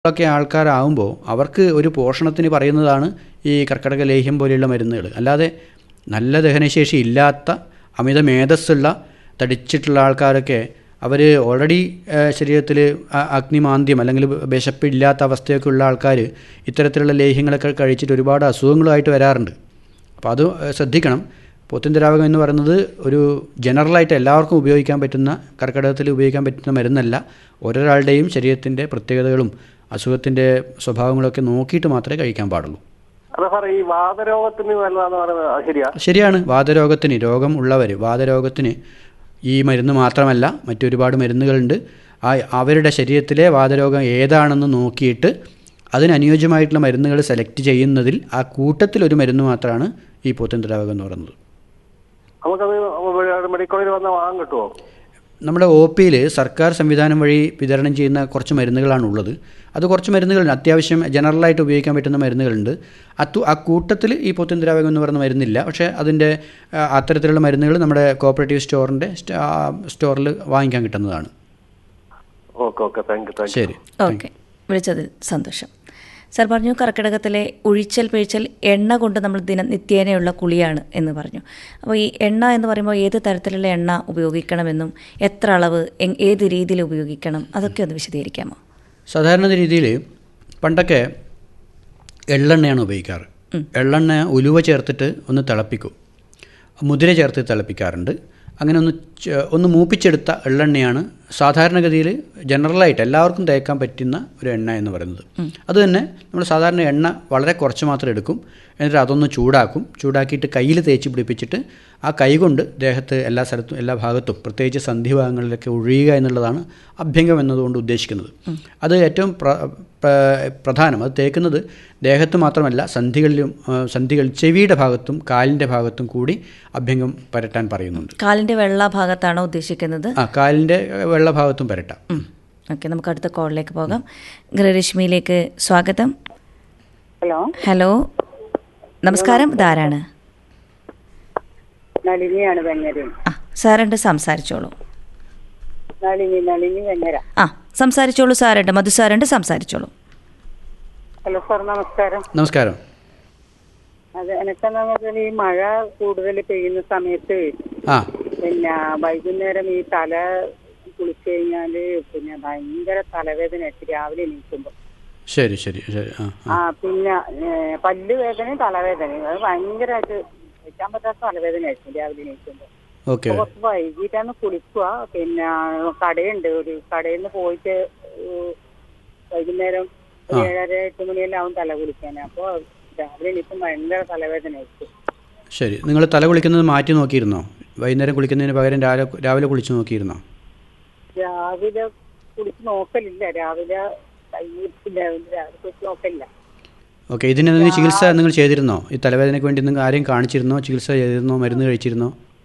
ഒക്കെ ആൾക്കാരാകുമ്പോൾ അവർക്ക് ഒരു പോഷണത്തിന് പറയുന്നതാണ് ഈ കർക്കിടക ലേഹ്യം പോലെയുള്ള മരുന്നുകൾ അല്ലാതെ നല്ല ദഹനശേഷി ഇല്ലാത്ത അമിത മേധസ്സുള്ള തടിച്ചിട്ടുള്ള ആൾക്കാരൊക്കെ അവർ ഓൾറെഡി ശരീരത്തിൽ അഗ്നിമാന്ദ്യം അല്ലെങ്കിൽ വിശപ്പില്ലാത്ത അവസ്ഥയൊക്കെ ഉള്ള ആൾക്കാർ ഇത്തരത്തിലുള്ള ലേഹ്യങ്ങളൊക്കെ കഴിച്ചിട്ട് ഒരുപാട് അസുഖങ്ങളുമായിട്ട് വരാറുണ്ട് അപ്പോൾ അത് ശ്രദ്ധിക്കണം പോത്തിൻ എന്ന് പറയുന്നത് ഒരു ജനറലായിട്ട് എല്ലാവർക്കും ഉപയോഗിക്കാൻ പറ്റുന്ന കർക്കിടകത്തിൽ ഉപയോഗിക്കാൻ പറ്റുന്ന മരുന്നല്ല ഓരോരാളുടെയും ശരീരത്തിൻ്റെ പ്രത്യേകതകളും അസുഖത്തിൻ്റെ സ്വഭാവങ്ങളൊക്കെ നോക്കിയിട്ട് മാത്രമേ കഴിക്കാൻ പാടുള്ളൂ അതെ സാർ ഈ വാതരോഗത്തിന് നല്ലതാന്ന് പറയുന്നത് അത് ശരിയാ ശരിയാണ് വാതരോഗത്തിന് രോഗം ഉള്ളവർ വാതരോഗത്തിന് ഈ മരുന്ന് മാത്രമല്ല മറ്റൊരുപാട് മരുന്നുകളുണ്ട് ആ അവരുടെ ശരീരത്തിലെ വാതരോഗം ഏതാണെന്ന് നോക്കിയിട്ട് അതിനനുയോജ്യമായിട്ടുള്ള മരുന്നുകൾ സെലക്ട് ചെയ്യുന്നതിൽ ആ കൂട്ടത്തിൽ ഒരു മരുന്ന് മാത്രമാണ് ഈ പോത്തൻ ദ്രാവകം എന്ന് പറയുന്നത് നമുക്കത് മെഡിക്കൽ കോളേജിൽ വന്നാൽ വാങ്ങാൻ കിട്ടുമോ നമ്മുടെ ഒ പിയിൽ സർക്കാർ സംവിധാനം വഴി വിതരണം ചെയ്യുന്ന കുറച്ച് മരുന്നുകളാണ് ഉള്ളത് അത് കുറച്ച് മരുന്നുകളുണ്ട് അത്യാവശ്യം ജനറലായിട്ട് ഉപയോഗിക്കാൻ പറ്റുന്ന മരുന്നുകളുണ്ട് അത്തു ആ കൂട്ടത്തിൽ ഈ പോത്തിൻ ദ്രാവകം എന്ന് പറയുന്ന മരുന്നില്ല പക്ഷേ അതിൻ്റെ ആ, അത്തരത്തിലുള്ള മരുന്നുകൾ നമ്മുടെ കോപ്പറേറ്റീവ് സ്റ്റോറിൻ്റെ സ്റ്റോറിൽ വാങ്ങിക്കാൻ കിട്ടുന്നതാണ് okay okay thank you thank you ശരി ഓക്കെ വിളിച്ചതിൽ സന്തോഷം സാർ പറഞ്ഞു കർക്കിടകത്തിലെ ഒഴിച്ചൽ പിഴിച്ചൽ എണ്ണ കൊണ്ട് നമ്മൾ ദിന നിത്യേനയുള്ള കുളിയാണ് എന്ന് പറഞ്ഞു അപ്പോൾ ഈ എണ്ണ എന്ന് പറയുമ്പോൾ ഏത് തരത്തിലുള്ള എണ്ണ ഉപയോഗിക്കണമെന്നും എത്ര അളവ് എങ്- ഏത് രീതിയിൽ ഉപയോഗിക്കണം അതൊക്കെ ഒന്ന് വിശദീകരിക്കാമോ സാധാരണ രീതിയിൽ പണ്ടൊക്കെ എള്ളെണ്ണയാണ് ഉപയോഗിക്കാറ് എള്ളെണ്ണ ഉലുവ ചേർത്തിട്ട് ഒന്ന് തിളപ്പിക്കും മുതിര ചേർത്ത് തിളപ്പിക്കാറുണ്ട് അങ്ങനെ ഒന്ന് ചെ- ഒന്ന് മൂപ്പിച്ചെടുത്ത എള്ളെണ്ണയാണ് സാധാരണഗതിയിൽ ജനറലായിട്ട് എല്ലാവർക്കും തേക്കാൻ പറ്റുന്ന ഒരു എണ്ണ എന്ന് പറയുന്നത് അത് തന്നെ നമ്മൾ സാധാരണ എണ്ണ വളരെ കുറച്ച് മാത്രം എടുക്കും എന്നിട്ട് അതൊന്ന് ചൂടാക്കും ചൂടാക്കിയിട്ട് കയ്യിൽ തേച്ച് പിടിപ്പിച്ചിട്ട് ആ കൈ കൊണ്ട് ദേഹത്ത് എല്ലാ സ്ഥലത്തും എല്ലാ ഭാഗത്തും പ്രത്യേകിച്ച് സന്ധിഭാഗങ്ങളിലൊക്കെ ഒഴിയുക എന്നുള്ളതാണ് അഭ്യംഗം എന്നതുകൊണ്ട് ഉദ്ദേശിക്കുന്നത് അത് ഏറ്റവും പ്ര പ്ര- പ്രധാനം അത് തേക്കുന്നത് ദേഹത്ത് മാത്രമല്ല സന്ധികളിലും ആ, സന്ധികൾ ചെവിയുടെ ഭാഗത്തും കാലിൻ്റെ ഭാഗത്തും കൂടി അഭ്യംഗം പരട്ടാൻ പറയുന്നുണ്ട് കാലിൻ്റെ വെള്ള ഭാഗത്താണോ ഉദ്ദേശിക്കുന്നത് ആ കാലിൻ്റെ വെള്ള ഭാഗത്തും പരട്ടാം ഓക്കെ നമുക്ക് അടുത്ത കോളിലേക്ക് പോകാം ഗൃഹരശ്മിയിലേക്ക് സ്വാഗതം ഹലോ ഹലോ നമസ്കാരം ഇതാരാണ് നളിനിയാണ് വെങ്ങര ആ സാറുണ്ട് സംസാരിച്ചോളൂ നളിനി നളിനി വെങ്ങര ആ സംസാരിച്ചോളൂ സാറുണ്ട് മധു സാറുണ്ട് സംസാരിച്ചോളൂ ഹലോ സാർ നമസ്കാരം നമസ്കാരം അത് എനിക്കെന്താന്ന് വെച്ചാൽ ഈ മഴ കൂടുതൽ പെയ്യുന്ന സമയത്ത് ആ പിന്നെ വൈകുന്നേരം ഈ തല കുളിച്ചു കഴിഞ്ഞാല് പിന്നെ ഭയങ്കര തലവേദന രാവിലെ എണീക്കുമ്പോ ശരി ശരി ശരി ആ ആ പിന്നെ ഏ, പല്ല് വേദനയും തലവേദനയും അത് ഭയങ്കരമായിട്ട് വെക്കാൻ പറ്റാത്ത തലവേദനയായിരിക്കും രാവിലെ എണീക്കുമ്പോ ഓക്കെ അപ്പൊ കുറച്ച് വൈകിട്ടാണ് കുളിക്കുക പിന്നെ കടയുണ്ട് ഒരു കടയിൽ നിന്ന് പോയിട്ട് ഏഹ് വൈകുന്നേരം ഒരു ഏഴര എട്ട് മണിയെല്ലാം ആവും തല കുളിക്കാൻ അപ്പൊ രാവിലെ എനിക്ക് ഭയങ്കര തലവേദന ആയിരിക്കും ശരി നിങ്ങൾ തല കുളിക്കുന്നത് മാറ്റി നോക്കിയിരുന്നോ വൈകുന്നേരം കുളിക്കുന്നതിന് പകരം രാവിലെ രാവിലെ കുളിച്ച് നോക്കിയിരുന്നോ രാവിലെ കുളിച്ച് നോക്കലില്ല രാവിലെ കഴിഞ്ഞിട്ടില്ല രാവിലെ കുളിച്ച് നോക്കലില്ല ഓക്കെ ഇതിനെന്തെങ്കിലും ചികിത്സ നിങ്ങൾ ചെയ്തിരുന്നോ ഈ തലവേദനയ്ക്ക് വേണ്ടി നിങ്ങൾ ആരെയും കാണിച്ചിരുന്നോ ചികിത്സ ചെയ്തിരുന്നോ മരുന്ന് കഴിച്ചിരുന്നോ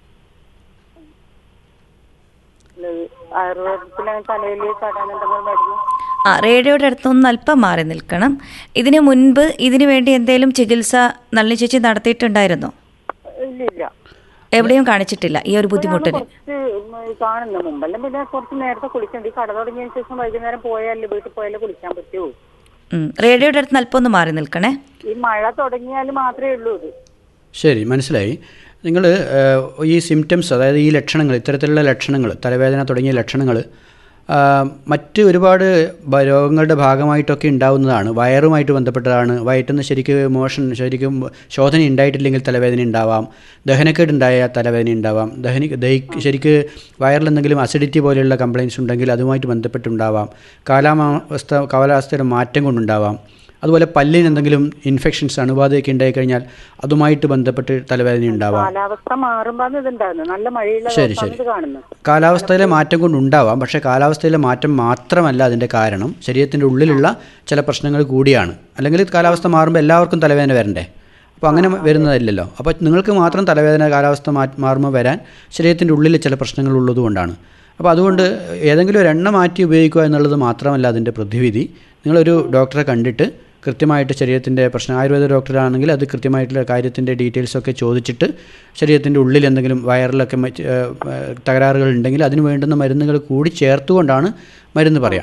ആയുർവേദത്തിലെ തലയിൽ കടാനുണ്ടെങ്കിൽ മരുന്ന് ആ റേഡിയോയുടെ അടുത്തൊന്ന് അല്പം മാറി നിൽക്കണം ഇതിനു മുൻപ് ഇതിനു വേണ്ടി എന്തെങ്കിലും ചികിത്സ നളിനി ചേച്ചി നടത്തിയിട്ടുണ്ടായിരുന്നോ ഇല്ല ഇല്ല എവിടെയും കാണിച്ചിട്ടില്ല ഈ ഒരു ബുദ്ധിമുട്ടിന് കുറച്ച് കാണുന്നു മുമ്പെല്ലാം പിന്നെ കുറച്ച് നേരത്തെ കുളിക്കണ്ട ഈ കട തുടങ്ങിയതിന് ശേഷം വൈകുന്നേരം പോയാലേ വീട്ടിൽ പോയാലേ കുളിക്കാൻ പറ്റൂ ഉം. റേഡിയോയുടെ അടുത്ത് അല്പം ഒന്ന് മാറി നിൽക്കണേ ഈ മഴ തുടങ്ങിയാൽ മാത്രമേ ഉള്ളൂ ഇത് ശരി മനസ്സിലായി നിങ്ങൾ ഈ സിംറ്റംസ് അതായത് ഈ ലക്ഷണങ്ങൾ ഇത്തരത്തിലുള്ള ലക്ഷണങ്ങൾ തലവേദന തുടങ്ങിയ ലക്ഷണങ്ങൾ മറ്റ് ഒരുപാട് ബ- രോഗങ്ങളുടെ ഭാഗമായിട്ടൊക്കെ ഉണ്ടാവുന്നതാണ് വയറുമായിട്ട് ബന്ധപ്പെട്ടതാണ് വയറ്റിൽ നിന്ന് ശരിക്കും മോഷൻ ശരിക്കും ശോധന ഉണ്ടായിട്ടില്ലെങ്കിൽ തലവേദന ഉണ്ടാവാം ദഹനക്കേട് ഉണ്ടായ തലവേദന ഉണ്ടാവാം ദഹനി ദഹി ശരിക്ക് വയറിൽ എന്തെങ്കിലും അസിഡിറ്റി പോലെയുള്ള കംപ്ലയിൻസ് ഉണ്ടെങ്കിൽ അതുമായിട്ട് ബന്ധപ്പെട്ടുണ്ടാവാം കാലാവസ്ഥ കാലാവസ്ഥയുടെ മാറ്റം കൊണ്ടുണ്ടാവാം അതുപോലെ പല്ലിന് എന്തെങ്കിലും ഇൻഫെക്ഷൻസ് അണുബാധയൊക്കെ ഉണ്ടായിക്കഴിഞ്ഞാൽ അതുമായിട്ട് ബന്ധപ്പെട്ട് തലവേദന ഉണ്ടാവാം കാലാവസ്ഥ മാറുമ്പോൾ ഇതുണ്ടാകുന്നു നല്ല മഴയുള്ള ശരി, ദിവസമാണ് ശരി. ഇത് കാണുന്നത് കാലാവസ്ഥയിലെ മാറ്റം കൊണ്ടുണ്ടാവാം പക്ഷേ കാലാവസ്ഥയിലെ മാറ്റം മാത്രമല്ല അതിൻ്റെ കാരണം ശരീരത്തിൻ്റെ ഉള്ളിലുള്ള ചില പ്രശ്നങ്ങൾ കൂടിയാണ് അല്ലെങ്കിൽ കാലാവസ്ഥ മാറുമ്പോൾ എല്ലാവർക്കും തലവേദന വരണ്ടേ അപ്പോൾ അങ്ങനെ വരുന്നതല്ലല്ലോ അപ്പോൾ നിങ്ങൾക്ക് മാത്രം തലവേദന കാലാവസ്ഥ മാ മാറുമ്പോൾ വരാൻ ശരീരത്തിൻ്റെ ഉള്ളിൽ ചില പ്രശ്നങ്ങൾ ഉള്ളതുകൊണ്ടാണ് അപ്പോൾ അതുകൊണ്ട് ഏതെങ്കിലും ഒരു എണ്ണ മാറ്റി ഉപയോഗിക്കുക എന്നുള്ളത് മാത്രമല്ല അതിൻ്റെ പ്രതിവിധി നിങ്ങളൊരു ഡോക്ടറെ കണ്ടിട്ട് കൃത്യമായിട്ട് ശരീരത്തിൻ്റെ പ്രശ്നം ആയുർവേദ ഡോക്ടറാണെങ്കിൽ അത് കൃത്യമായിട്ടുള്ള കാര്യത്തിൻ്റെ ഡീറ്റെയിൽസൊക്കെ ചോദിച്ചിട്ട് ശരീരത്തിൻ്റെ ഉള്ളിൽ എന്തെങ്കിലും വയറിലൊക്കെ മറ്റ് ഏഹ്, ഏഹ്, തകരാറുകൾ ഉണ്ടെങ്കിൽ അതിന് വേണ്ടുന്ന മരുന്നുകൾ കൂടി ചേർത്തുകൊണ്ടാണ് മരുന്ന് പറയാം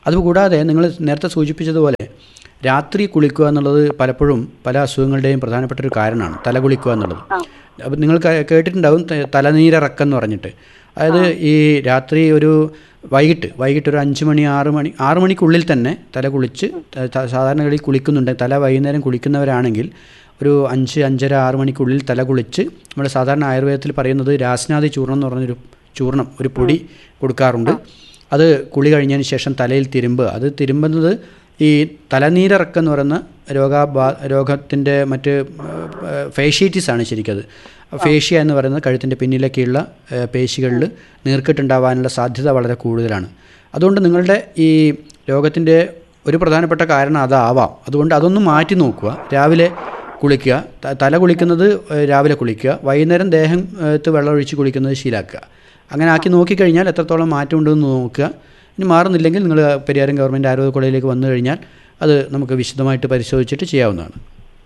അതുകൂടാതെ നിങ്ങൾ നേരത്തെ സൂചിപ്പിച്ചതുപോലെ രാത്രി കുളിക്കുക എന്നുള്ളത് പലപ്പോഴും പല അസുഖങ്ങളുടെയും പ്രധാനപ്പെട്ട ഒരു കാരണമാണ് തല കുളിക്കുക എന്നുള്ളത് അപ്പം നിങ്ങൾ കേ- കേട്ടിട്ടുണ്ടാവും ത- തലനീരിറക്കം എന്ന് പറഞ്ഞിട്ട് അതായത് ഈ രാത്രി ഒരു വൈകിട്ട് വൈകിട്ട് ഒരു അഞ്ച് മണി ആറ് മണി ആറ് മണിക്കുള്ളിൽ തന്നെ തല കുളിച്ച് ത- ത- സാധാരണകളിൽ കുളിക്കുന്നുണ്ട് തല വൈകുന്നേരം കുളിക്കുന്നവരാണെങ്കിൽ ഒരു അഞ്ച് അഞ്ചര ആറ് മണിക്കുള്ളിൽ തല കുളിച്ച് നമ്മൾ സാധാരണ ആയുർവേദത്തിൽ പറയുന്നത് രാസ്നാദി ചൂർണം എന്ന് പറഞ്ഞൊരു ചൂർണം ഒരു പൊടി കൊടുക്കാറുണ്ട് അത് കുളി കഴിഞ്ഞതിന് ശേഷം തലയിൽ തിരുമ്പുക അത് തിരുമ്പുന്നത് ഈ തലനീരിറക്കം എന്ന് പറയുന്ന രോഗാബാ രോഗത്തിൻ്റെ മറ്റ് ഫേഷ്യൈറ്റിസ് ആണ് ശരിക്കത് ഫേഷ്യ എന്ന് പറയുന്നത് കഴുത്തിൻ്റെ പിന്നിലൊക്കെയുള്ള പേശികളിൽ നീർക്കെട്ടുണ്ടാവാനുള്ള സാധ്യത വളരെ കൂടുതലാണ് അതുകൊണ്ട് നിങ്ങളുടെ ഈ രോഗത്തിൻ്റെ ഒരു പ്രധാനപ്പെട്ട കാരണം അതാവാം അതുകൊണ്ട് അതൊന്ന് മാറ്റി നോക്കുക രാവിലെ കുളിക്കുക ത- തല കുളിക്കുന്നത് ഏഹ്, രാവിലെ കുളിക്കുക വൈകുന്നേരം ദേഹം ഏഹത്ത് വെള്ളം ഒഴിച്ച് കുളിക്കുന്നത് ശീലാക്കുക അങ്ങനെ ആക്കി നോക്കിക്കഴിഞ്ഞാൽ എത്രത്തോളം മാറ്റം ഉണ്ടെന്ന് നോക്കുക ഇനി മാറുന്നില്ലെങ്കിൽ നിങ്ങൾ പരിയാരം ഗവൺമെൻറ് ആരോഗ്യ കോളേജിലേക്ക് വന്നു കഴിഞ്ഞാൽ അത് നമുക്ക് വിശദമായിട്ട് പരിശോധിച്ചിട്ട് ചെയ്യാവുന്നതാണ്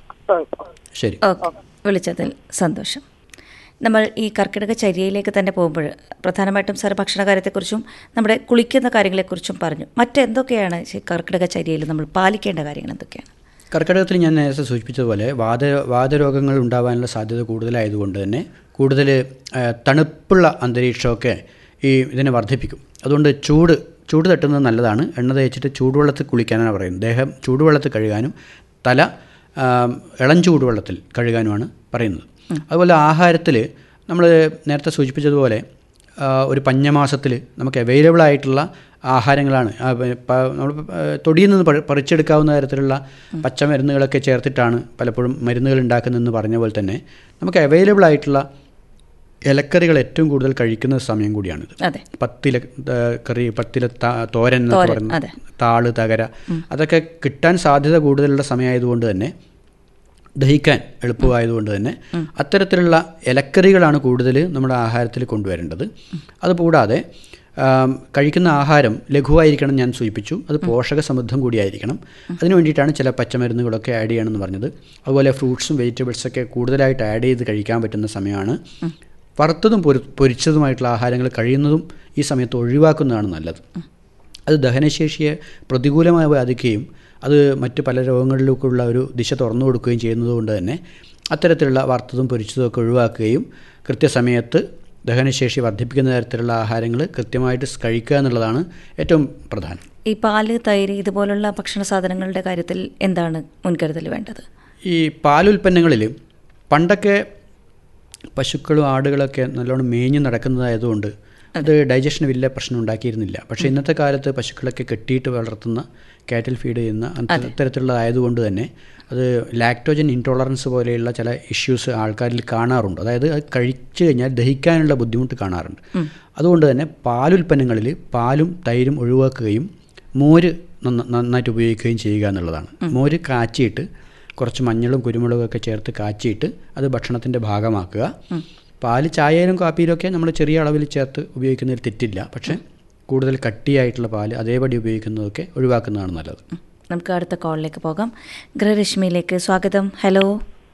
ശരി ഓക്കെ വിളിച്ചതിൽ സന്തോഷം നമ്മൾ ഈ കർക്കിടക ചര്യയിലേക്ക് തന്നെ പോകുമ്പോൾ പ്രധാനമായിട്ടും സാർ ഭക്ഷണകാര്യത്തെക്കുറിച്ചും നമ്മുടെ കുളിക്കുന്ന കാര്യങ്ങളെക്കുറിച്ചും പറഞ്ഞു മറ്റെന്തൊക്കെയാണ് ഈ കർക്കിടക ചര്യയിൽ നമ്മൾ പാലിക്കേണ്ട കാര്യങ്ങൾ എന്തൊക്കെയാണ് കർക്കിടകത്തിൽ ഞാൻ നേരത്തെ സൂചിപ്പിച്ചതുപോലെ വാത വാതരോഗങ്ങൾ ഉണ്ടാവാനുള്ള സാധ്യത കൂടുതലായതുകൊണ്ട് തന്നെ കൂടുതൽ ആ, തണുപ്പുള്ള അന്തരീക്ഷമൊക്കെ ഈ ഇതിനെ വർദ്ധിപ്പിക്കും അതുകൊണ്ട് ചൂട് ചൂട് തട്ടുന്നത് നല്ലതാണ് എണ്ണ തേച്ചിട്ട് ചൂടുവെള്ളത്തിൽ കുളിക്കാനാണ് പറയുന്നത് ദേഹം ചൂടുവെള്ളത്തിൽ കഴുകാനും തല ആ, ഇളം ചൂടുവെള്ളത്തിൽ കഴുകാനുമാണ് പറയുന്നത് അതുപോലെ ആഹാരത്തിൽ നമ്മൾ നേരത്തെ സൂചിപ്പിച്ചതുപോലെ ആ, ഒരു പഞ്ഞമാസത്തിൽ നമുക്ക് അവൈലബിൾ ആയിട്ടുള്ള ആഹാരങ്ങളാണ് ആ, പ- പ- നമ്മൾ പ- തൊടിയിൽ നിന്ന് പറി- പറിച്ചെടുക്കാവുന്ന തരത്തിലുള്ള പച്ചമരുന്നുകളൊക്കെ ചേർത്തിട്ടാണ് പലപ്പോഴും മരുന്നുകൾ ഉണ്ടാക്കുന്നതെന്ന് പറഞ്ഞ പോലെ തന്നെ നമുക്ക് അവൈലബിൾ ആയിട്ടുള്ള ഇലക്കറികൾ ഏറ്റവും കൂടുതൽ കഴിക്കുന്ന സമയം കൂടിയാണിത് അതെ പത്തില ആ, കറി പത്തില ത- തോരൻ എന്നൊക്കെ തോരൻ, പറയുന്നത് അതെ. താള് തകര അതൊക്കെ കിട്ടാൻ സാധ്യത കൂടുതലുള്ള സമയമായതുകൊണ്ട് തന്നെ ദഹിക്കാൻ എളുപ്പമായതുകൊണ്ട് തന്നെ അത്തരത്തിലുള്ള ഇലക്കറികളാണ് കൂടുതൽ നമ്മുടെ ആഹാരത്തിൽ കൊണ്ടുവരേണ്ടത് അതുകൂടാതെ ആം, കഴിക്കുന്ന ആഹാരം ലഘുവായിരിക്കണം ഞാൻ സൂചിപ്പിച്ചു അത് പോഷക സമൃദ്ധം കൂടിയായിരിക്കണം അതിന് വേണ്ടിയിട്ടാണ് ചില പച്ചമരുന്നുകളൊക്കെ ആഡ് ചെയ്യണമെന്ന് പറഞ്ഞത് അതുപോലെ ഫ്രൂട്ട്സും വെജിറ്റബിൾസൊക്കെ കൂടുതലായിട്ട് ആഡ് ചെയ്ത് കഴിക്കാൻ പറ്റുന്ന സമയമാണ് വറുത്തതും പൊരി പൊരിച്ചതുമായിട്ടുള്ള ആഹാരങ്ങൾ കഴിയുന്നതും ഈ സമയത്ത് ഒഴിവാക്കുന്നതാണ് നല്ലത് അത് ദഹനശേഷിയെ പ്രതികൂലമായി ബാധിക്കുകയും അത് മറ്റ് പല രോഗങ്ങളിലേക്കുള്ള ഒരു ദിശ തുറന്നു കൊടുക്കുകയും ചെയ്യുന്നതുകൊണ്ട് തന്നെ അത്തരത്തിലുള്ള വറുത്തതും പൊരിച്ചതും ഒക്കെ ഒഴിവാക്കുകയും കൃത്യസമയത്ത് ദഹനശേഷി വർദ്ധിപ്പിക്കുന്ന തരത്തിലുള്ള ആഹാരങ്ങൾ കൃത്യമായിട്ട് കഴിക്കുക എന്നുള്ളതാണ് ഏറ്റവും പ്രധാനം ഈ പാല് തൈര് ഇതുപോലുള്ള ഭക്ഷണ സാധനങ്ങളുടെ കാര്യത്തിൽ എന്താണ് മുൻകരുതൽ വേണ്ടത് ഈ പാലുൽപ്പന്നങ്ങളിൽ പണ്ടൊക്കെ പശുക്കളും ആടുകളൊക്കെ നല്ലോണം മേഞ്ഞ് നടക്കുന്നതായതുകൊണ്ട് അത് ഡൈജഷന് വലിയ പ്രശ്നം ഉണ്ടാക്കിയിരുന്നില്ല പക്ഷേ ഇന്നത്തെ കാലത്ത് പശുക്കളൊക്കെ കെട്ടിയിട്ട് വളർത്തുന്ന കാറ്റൽ ഫീഡ് ചെയ്യുന്ന അത്ത- അത്തരത്തിലുള്ളതായതുകൊണ്ട് തന്നെ അത് ലാക്ടോജൻ ഇൻടോളറൻസ് പോലെയുള്ള ചില ഇഷ്യൂസ് ആൾക്കാരിൽ കാണാറുണ്ട് അതായത് അത് കഴിച്ചു കഴിഞ്ഞാൽ ദഹിക്കാനുള്ള ബുദ്ധിമുട്ട് കാണാറുണ്ട് അതുകൊണ്ട് തന്നെ പാലുൽപ്പന്നങ്ങളിൽ പാലും തൈരും ഒഴിവാക്കുകയും മോര് നന്ന- നന്നായിട്ട് ഉപയോഗിക്കുകയും ചെയ്യുക എന്നുള്ളതാണ് മോര് കാച്ചിയിട്ട് കുറച്ച് മഞ്ഞളും കുരുമുളകും ഒക്കെ ചേർത്ത് കാച്ചിയിട്ട് അത് ഭക്ഷണത്തിൻ്റെ ഭാഗമാക്കുക പാല് ചായയിലും കാപ്പിയിലും ഒക്കെ നമ്മൾ ചെറിയ അളവിൽ ചേർത്ത് ഉപയോഗിക്കുന്നതിൽ തെറ്റില്ല പക്ഷേ കൂടുതൽ കട്ടിയായിട്ടുള്ള പാല് അതേപടി ഉപയോഗിക്കുന്നതൊക്കെ ഒഴിവാക്കുന്നതാണ് നല്ലത് നമുക്ക് അടുത്ത കോളിലേക്ക് പോകാം ഗൃഹരശ്മിയിലേക്ക് സ്വാഗതം ഹലോ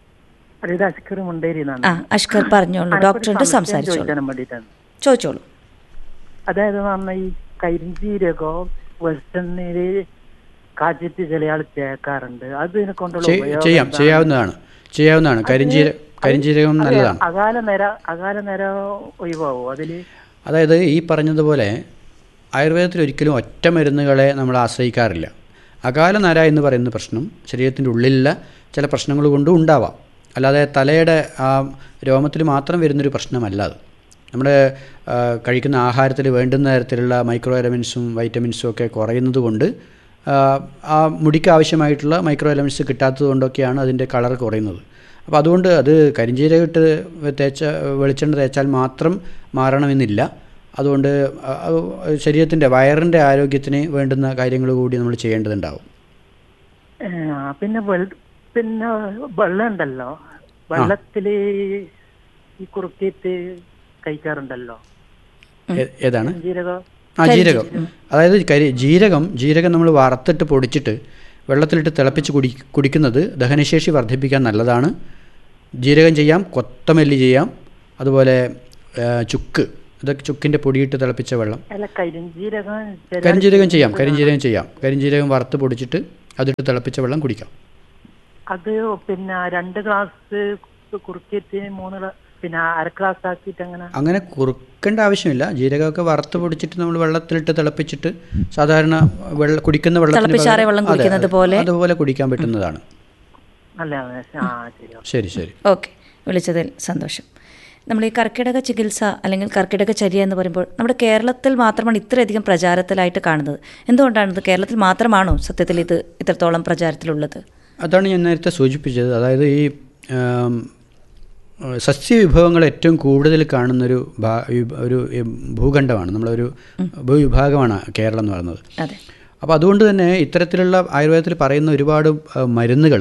ഇത് അഷ്കർ മുണ്ടേരി ആ അഷ്കർ പറഞ്ഞോളൂ ഡോക്ടറോട് സംസാരിച്ചോളൂ ചോദിക്കാൻ വേണ്ടിയിട്ടാണ് ചോദിച്ചോളൂ അതായത് പറഞ്ഞ ഈ കരിഞ്ചീരകോ വെളിച്ചെണ്ണയില് കാച്ചിട്ട് ചില ആൾ ചേക്കാറുണ്ട് അതിനെ കൊണ്ടുള്ള ചെയ്- ഉപയോഗം ചെയ്യാം എന്താണ്? ചെയ്യാവുന്നതാണ് ചെയ്യാവുന്നതാണ് കരിഞ്ചീര കരിഞ്ചീരകം അതെ, നല്ലതാണ് അകാല നേര അകാല നേര ഒഴിവാവോ അതില് അതായത് ഈ പറഞ്ഞതുപോലെ ആയുർവേദത്തിൽ ഒരിക്കലും ഒറ്റ മരുന്നുകളെ നമ്മൾ ആശ്രയിക്കാറില്ല അകാല നര എന്ന് പറയുന്ന പ്രശ്നം ശരീരത്തിൻ്റെ ഉള്ളിലുള്ള ചില പ്രശ്നങ്ങൾ കൊണ്ടും ഉണ്ടാവാം അല്ലാതെ തലയുടെ ആ രോമത്തിൽ മാത്രം വരുന്നൊരു പ്രശ്നമല്ല അത് നമ്മുടെ ആ, കഴിക്കുന്ന ആഹാരത്തിൽ വേണ്ടുന്ന തരത്തിലുള്ള മൈക്രോ എലമെൻസും വൈറ്റമിൻസും ഒക്കെ കുറയുന്നത് കൊണ്ട് ആ, ആ മുടിക്ക് ആവശ്യമായിട്ടുള്ള മൈക്രോ എലമെൻറ്റ്സ് കിട്ടാത്തത് കൊണ്ടൊക്കെയാണ് അതിൻ്റെ കളർ കുറയുന്നത് അപ്പോൾ അതുകൊണ്ട് അത് കരിഞ്ചീരകം ഇട്ട് തേച്ച വെളിച്ചെണ്ണ തേച്ചാൽ മാത്രം മാറണമെന്നില്ല അതുകൊണ്ട് അ- അത് ശരീരത്തിൻ്റെ വയറിൻ്റെ ആരോഗ്യത്തിന് വേണ്ടുന്ന കാര്യങ്ങൾ കൂടി നമ്മൾ ചെയ്യേണ്ടതുണ്ടാവും ഏ, പിന്നെ വെൾ- പിന്നെ വെള്ളം ഉണ്ടല്ലോ വെള്ളത്തില് ഈ കുറുക്കിയിട്ട് കഴിക്കാറുണ്ടല്ലോ ഏ- ഏതാണ് ജീരകം ആ ജീരകം അതായത് കരി ജീരകം ജീരകം നമ്മൾ വറുത്തിട്ട് പൊടിച്ചിട്ട് വെള്ളത്തിലിട്ട് തിളപ്പിച്ച് കുടി കുടിക്കുന്നത് ദഹനശേഷി വർദ്ധിപ്പിക്കാൻ നല്ലതാണ് ജീരകം ചെയ്യാം കൊത്തമല്ലി ചെയ്യാം അതുപോലെ ആ, ചുക്ക് ഇതൊക്കെ ചുക്കിൻ്റെ പൊടിയിട്ട് തിളപ്പിച്ച വെള്ളം അല്ല കരിഞ്ജീരകം ചില- കരിഞ്ജീരകം ചെയ്യാം കരിഞ്ജീരകം ചെയ്യാം കരിഞ്ജീരകം വറുത്ത് പൊടിച്ചിട്ട് അതിട്ട് തിളപ്പിച്ച വെള്ളം കുടിക്കാം അത് പിന്നെ രണ്ട് ഗ്ലാസ് കുറുക്കിയിട്ട് മൂന്ന് ഗ്ലാ- പിന്നെ അര ഗ്ലാസ് ആക്കിയിട്ട് അങ്ങനെ അങ്ങനെ കുറുക്കേണ്ട ആവശ്യമില്ല ജീരകമൊക്കെ വറുത്ത് പൊടിച്ചിട്ട് നമ്മൾ വെള്ളത്തിലിട്ട് തിളപ്പിച്ചിട്ട് സാധാരണ വെള്ളം കുടിക്കുന്ന വെള്ളത്തിന് തിളപ്പിച്ചാറിയ പകരം- വെള്ളം അതെ, കുടിക്കുന്നത് അതെ. പോലെ? അതുപോലെ കുടിക്കാൻ പറ്റുന്നതാണ് അല്ല ആ ശരി ശരി ശരി ഓക്കെ വിളിച്ചതിൽ സന്തോഷം നമ്മൾ ഈ കർക്കിടക ചികിത്സ അല്ലെങ്കിൽ കർക്കിടക ചര്യ എന്ന് പറയുമ്പോൾ നമ്മുടെ കേരളത്തിൽ മാത്രമാണ് ഇത്രയധികം പ്രചാരത്തിലായിട്ട് കാണുന്നത് എന്തുകൊണ്ടാണ് ഇത് കേരളത്തിൽ മാത്രമാണോ സത്യത്തിൽ ഇത് ഇത്രത്തോളം പ്രചാരത്തിലുള്ളത് അതാണ് ഞാൻ നേരത്തെ സൂചിപ്പിച്ചത് അതായത് ഈ ആം, സസ്യവിഭവങ്ങൾ ഏറ്റവും കൂടുതൽ കാണുന്നൊരു ഭാ- വിഭ- ഒരു ഉം, ഭൂഖണ്ഡമാണ് നമ്മളൊരു ഭൂവിഭാഗമാണ് കേരളം എന്ന് പറയുന്നത് അതെ അപ്പോൾ അതുകൊണ്ട് തന്നെ ഇത്തരത്തിലുള്ള ആയുർവേദത്തിൽ പറയുന്ന ഒരുപാട് മരുന്നുകൾ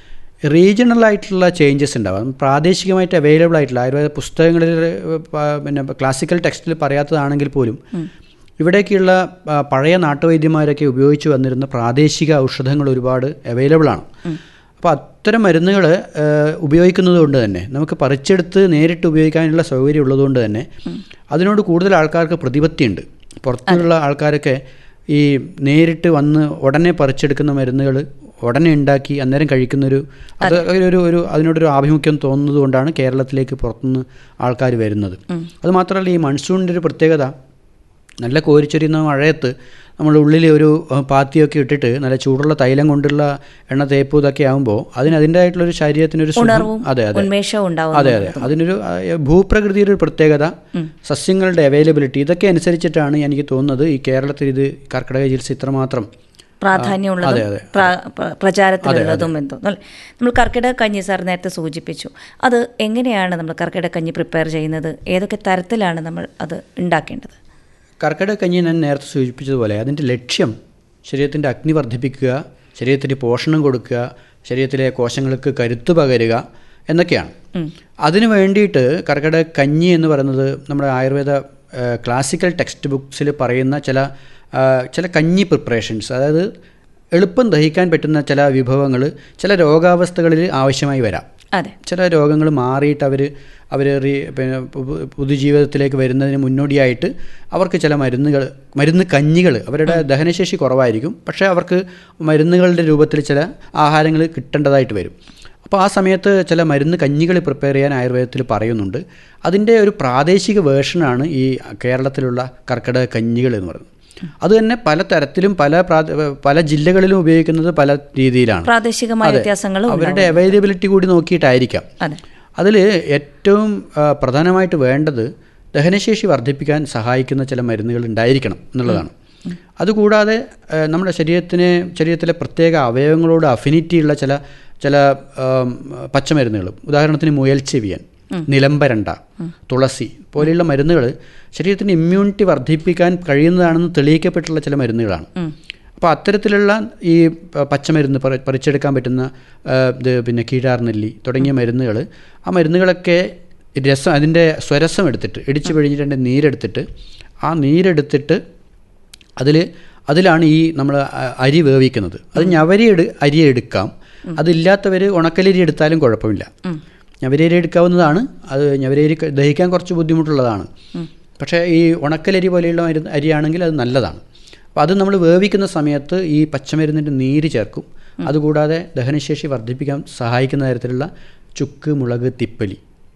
റീജിയണൽ ആയിട്ടുള്ള ചേഞ്ചസ് ഉണ്ടാവും പ്രാദേശികമായിട്ട് അവൈലബിൾ ആയിട്ടുള്ള ആയുർവേദ പുസ്തകങ്ങളിൽ ഏഹ്, പ- പിന്നെ ക്ലാസിക്കൽ ടെക്സ്റ്റിൽ പറയാത്തതാണെങ്കിൽ പോലും ഇവിടേക്കുള്ള ആ, പഴയ നാട്ടുവൈദ്യന്മാരൊക്കെ ഉപയോഗിച്ച് വന്നിരുന്ന പ്രാദേശിക ഔഷധങ്ങൾ ഒരുപാട് അവൈലബിൾ ആണ് അപ്പോൾ അത്തരം മരുന്നുകൾ ഉപയോഗിക്കുന്നത് കൊണ്ട് തന്നെ നമുക്ക് പറിച്ചെടുത്ത് നേരിട്ട് ഉപയോഗിക്കാനുള്ള സൗകര്യം ഉള്ളതുകൊണ്ട് തന്നെ അതിനോട് കൂടുതൽ ആൾക്കാർക്ക് പ്രതിപത്തിയുണ്ട് പുറത്തുള്ള ആൾക്കാരൊക്കെ ഈ നേരിട്ട് വന്ന് ഉടനെ പറിച്ചെടുക്കുന്ന മരുന്നുകൾ ഉടനെ ഉണ്ടാക്കി അന്നേരം കഴിക്കുന്നൊരു അത് ഒരു ഒരു അതിനോടൊരു ആഭിമുഖ്യം തോന്നുന്നത് കൊണ്ടാണ് കേരളത്തിലേക്ക് പുറത്തുനിന്ന് ആൾക്കാർ വരുന്നത് അത് മാത്രമല്ല ഈ മൺസൂണിൻ്റെ ഒരു പ്രത്യേകത നല്ല കോരിച്ചൊരിയുന്ന മഴയത്ത് നമ്മൾ ഉള്ളിൽ ഒരു അഹ്, പാത്തിയൊക്കെ ഇട്ടിട്ട് നല്ല ചൂടുള്ള തൈലം കൊണ്ടുള്ള എണ്ണ തേപ്പ് ഇതൊക്കെ ആകുമ്പോൾ അതിന് അതിൻ്റെതായിട്ടുള്ളൊരു ശരീരത്തിനൊരു സുഖം- ഉണർവും അതെ അതെ ഉന്മേഷവും ഉണ്ടാവും അതെ അതെ അതിനൊരു ആ, ഭൂപ്രകൃതിയുടെ ഒരു പ്രത്യേകത സസ്യങ്ങളുടെ അവൈലബിലിറ്റി ഇതൊക്കെ അനുസരിച്ചിട്ടാണ് എനിക്ക് തോന്നുന്നത് ഈ കേരളത്തിൽ ഇത് കർക്കിടക ചികിത്സ ഇത്രമാത്രം പ്രാധാന്യമുള്ളതും അതെ, അതെ. പ്ര- പ്ര- പ്രചാരത്തിലുള്ളതും എന്തോ അല്ലേ നമ്മൾ കർക്കിടക കഞ്ഞി സാർ നേരത്തെ സൂചിപ്പിച്ചു അത് എങ്ങനെയാണ് നമ്മൾ കർക്കിടക കഞ്ഞി പ്രിപ്പയർ ചെയ്യുന്നത് ഏതൊക്കെ തരത്തിലാണ് നമ്മൾ അത് ഉണ്ടാക്കേണ്ടത് കർക്കിടക കഞ്ഞി ഞാൻ നേരത്തെ സൂചിപ്പിച്ചതുപോലെ അതിൻ്റെ ലക്ഷ്യം ശരീരത്തിൻ്റെ അഗ്നി വർദ്ധിപ്പിക്കുക ശരീരത്തിന് പോഷണം കൊടുക്കുക ശരീരത്തിലെ കോശങ്ങൾക്ക് കരുത്ത് പകരുക എന്നൊക്കെയാണ് അതിനു വേണ്ടിയിട്ട് കർക്കിടക കഞ്ഞി എന്ന് പറയുന്നത് നമ്മുടെ ആയുർവേദ ആ, ക്ലാസിക്കൽ ടെക്സ്റ്റ് ബുക്സിൽ പറയുന്ന ചില ആ, ചില കഞ്ഞി പ്രിപ്പറേഷൻസ് അതായത് എളുപ്പം ദഹിക്കാൻ പറ്റുന്ന ചില വിഭവങ്ങൾ ചില രോഗാവസ്ഥകളിൽ ആവശ്യമായി വരാം അതെ ചില രോഗങ്ങൾ മാറിയിട്ട് അവർ അവർ പിന്നെ പു- പുതുജീവിതത്തിലേക്ക് വരുന്നതിന് മുന്നോടിയായിട്ട് അവർക്ക് ചില മരുന്നുകൾ മരുന്ന് കഞ്ഞികൾ അവരുടെ ദഹനശേഷി കുറവായിരിക്കും പക്ഷേ അവർക്ക് മരുന്നുകളുടെ രൂപത്തിൽ ചില ആഹാരങ്ങൾ കിട്ടേണ്ടതായിട്ട് വരും അപ്പോൾ ആ സമയത്ത് ചില മരുന്ന് കഞ്ഞികൾ പ്രിപ്പയർ ചെയ്യാൻ ആയുർവേദത്തിൽ പറയുന്നുണ്ട് അതിൻ്റെ ഒരു പ്രാദേശിക വേർഷനാണ് ഈ കേരളത്തിലുള്ള കർക്കിടക കഞ്ഞികൾ എന്ന് പറയുന്നത് അത് തന്നെ പല തരത്തിലും പല പ്രാ- പല ജില്ലകളിലും ഉപയോഗിക്കുന്നത് പല രീതിയിലാണ് പ്രാദേശികമായ അതെ. വ്യത്യാസങ്ങളും അവരുടെ അവൈലബിലിറ്റി കൂടി നോക്കിയിട്ടായിരിക്കാം അതെ അതിൽ ഏറ്റവും ആ, പ്രധാനമായിട്ട് വേണ്ടത് ദഹനശേഷി വർദ്ധിപ്പിക്കാൻ സഹായിക്കുന്ന ചില മരുന്നുകൾ ഉണ്ടായിരിക്കണം എന്നുള്ളതാണ് അതുകൂടാതെ ആ, നമ്മുടെ ശരീരത്തിന് ശരീരത്തിലെ പ്രത്യേക അവയവങ്ങളോട് അഫിനിറ്റിയുള്ള ചില ചില ആം, പച്ചമരുന്നുകൾ ഉദാഹരണത്തിന് മുയൽച്ചെവിയൻ നിലമ്പരണ്ട തുളസി പോലെയുള്ള മരുന്നുകൾ ശരീരത്തിൻ്റെ ഇമ്മ്യൂണിറ്റി വർദ്ധിപ്പിക്കാൻ കഴിയുന്നതാണെന്ന് തെളിയിക്കപ്പെട്ടുള്ള ചില മരുന്നുകളാണ് അപ്പോൾ അത്തരത്തിലുള്ള ഈ പ- പച്ചമരുന്ന് പറി- പറിച്ചെടുക്കാൻ പറ്റുന്ന ആ, ഇത് പിന്നെ കീഴാർനെല്ലി തുടങ്ങിയ മരുന്നുകൾ ആ മരുന്നുകളൊക്കെ രസം അതിൻ്റെ സ്വരസം എടുത്തിട്ട് ഇടിച്ചു പിഴിഞ്ഞിട്ട് അതിൻ്റെ നീരെടുത്തിട്ട് ആ നീരെടുത്തിട്ട് അതിൽ അതിലാണ് ഈ നമ്മൾ അരി വേവിക്കുന്നത് അത് ഞവരി എടു അരി എടുക്കാം അതില്ലാത്തവർ ഉണക്കലരി എടുത്താലും കുഴപ്പമില്ല ഞവരരി എടുക്കാവുന്നതാണ് അത് ഞവരരി ക- ദഹിക്കാൻ കുറച്ച് ബുദ്ധിമുട്ടുള്ളതാണ് പക്ഷേ ഈ ഉണക്കലരി പോലെയുള്ള മരുന്ന് അരിയാണെങ്കിൽ അത് നല്ലതാണ് അപ്പോൾ അത് നമ്മൾ വേവിക്കുന്ന സമയത്ത് ഈ പച്ചമരുന്നിൻ്റെ നീര് ചേർക്കും അതുകൂടാതെ ദഹനശേഷി വർദ്ധിപ്പിക്കാൻ സഹായിക്കുന്ന തരത്തിലുള്ള ചുക്ക് മുളക് തിപ്പലി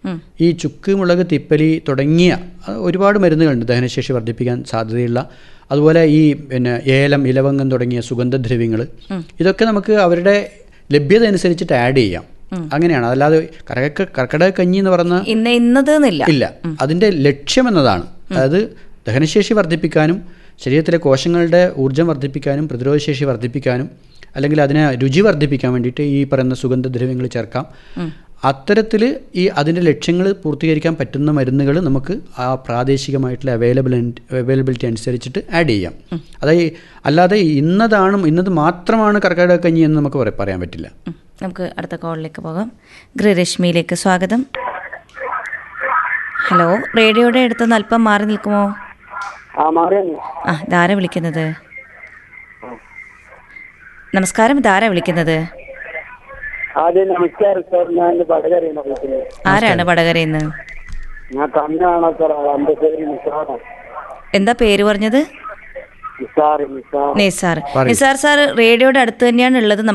ഈ ചുക്ക് മുളക് തിപ്പലി തുടങ്ങിയ അഹ് ഒരുപാട് മരുന്നുകളുണ്ട് ദഹനശേഷി വർദ്ധിപ്പിക്കാൻ സാധ്യതയുള്ള അതുപോലെ ഈ പിന്നെ ഏലം ഇലവങ്ങം തുടങ്ങിയ സുഗന്ധദ്രവ്യങ്ങൾ ഇതൊക്കെ നമുക്ക് അവരുടെ ലഭ്യത അനുസരിച്ചിട്ട് ആഡ് ചെയ്യാം അങ്ങനെയാണ് അല്ലാതെ കർക്കിടക കർക്കിടക കഞ്ഞി എന്ന് പറഞ്ഞ ഇന്ന ഇന്നത് എന്നില്ല ഇല്ല അതിൻ്റെ ലക്ഷ്യം എന്നതാണ് അതായത് ദഹനശേഷി വർദ്ധിപ്പിക്കാനും ശരീരത്തിലെ കോശങ്ങളുടെ ഊർജ്ജം വർദ്ധിപ്പിക്കാനും പ്രതിരോധശേഷി വർദ്ധിപ്പിക്കാനും അല്ലെങ്കിൽ അതിനെ രുചി വർദ്ധിപ്പിക്കാൻ വേണ്ടിയിട്ട് ഈ പറയുന്ന സുഗന്ധദ്രവ്യങ്ങൾ ചേർക്കാം അത്തരത്തിൽ ഈ അതിൻ്റെ ലക്ഷ്യങ്ങൾ പൂർത്തീകരിക്കാൻ പറ്റുന്ന മരുന്നുകൾ നമുക്ക് ആ പ്രാദേശികമായിട്ടുള്ള അവൈലബിൾ അവൈലബിലിറ്റി അനുസരിച്ചിട്ട് ആഡ് ചെയ്യാം അതായത് അല്ലാതെ ഇന്നതാണ് ഇന്നത് മാത്രമാണ് കർക്കിടക കഞ്ഞി എന്ന് നമുക്ക് പറ- പറയാൻ പറ്റില്ല ഉം. നമുക്ക് അടുത്ത കോളിലേക്ക് പോകാം ഗൃഹരശ്മിയിലേക്ക് സ്വാഗതം ഹലോ റേഡിയോയുടെ അടുത്തുനിന്ന് അല്പം മാറി നിൽക്കുമോ ആ മാറി ആ ഇതാരാ വിളിക്കുന്നത് നമസ്കാരം ഇതാരാ വിളിക്കുന്നത് ആദ്യം നമസ്കാരം സാർ ഞാൻ വടകരയാണ് വിളിക്കുന്നത് ആരാണ് വടകരയിൽ നിന്ന് ഞാൻ തന്നെയാണോ സാർ എന്റെ പേര് നിസാറാണ് എന്താ പേര് പറഞ്ഞത് നിസാർ നിസാർ നിസാർ പറയൂ. നിസാർ സാർ റേഡിയോയുടെ അടുത്ത് തന്നെയാണ് ഉള്ളത്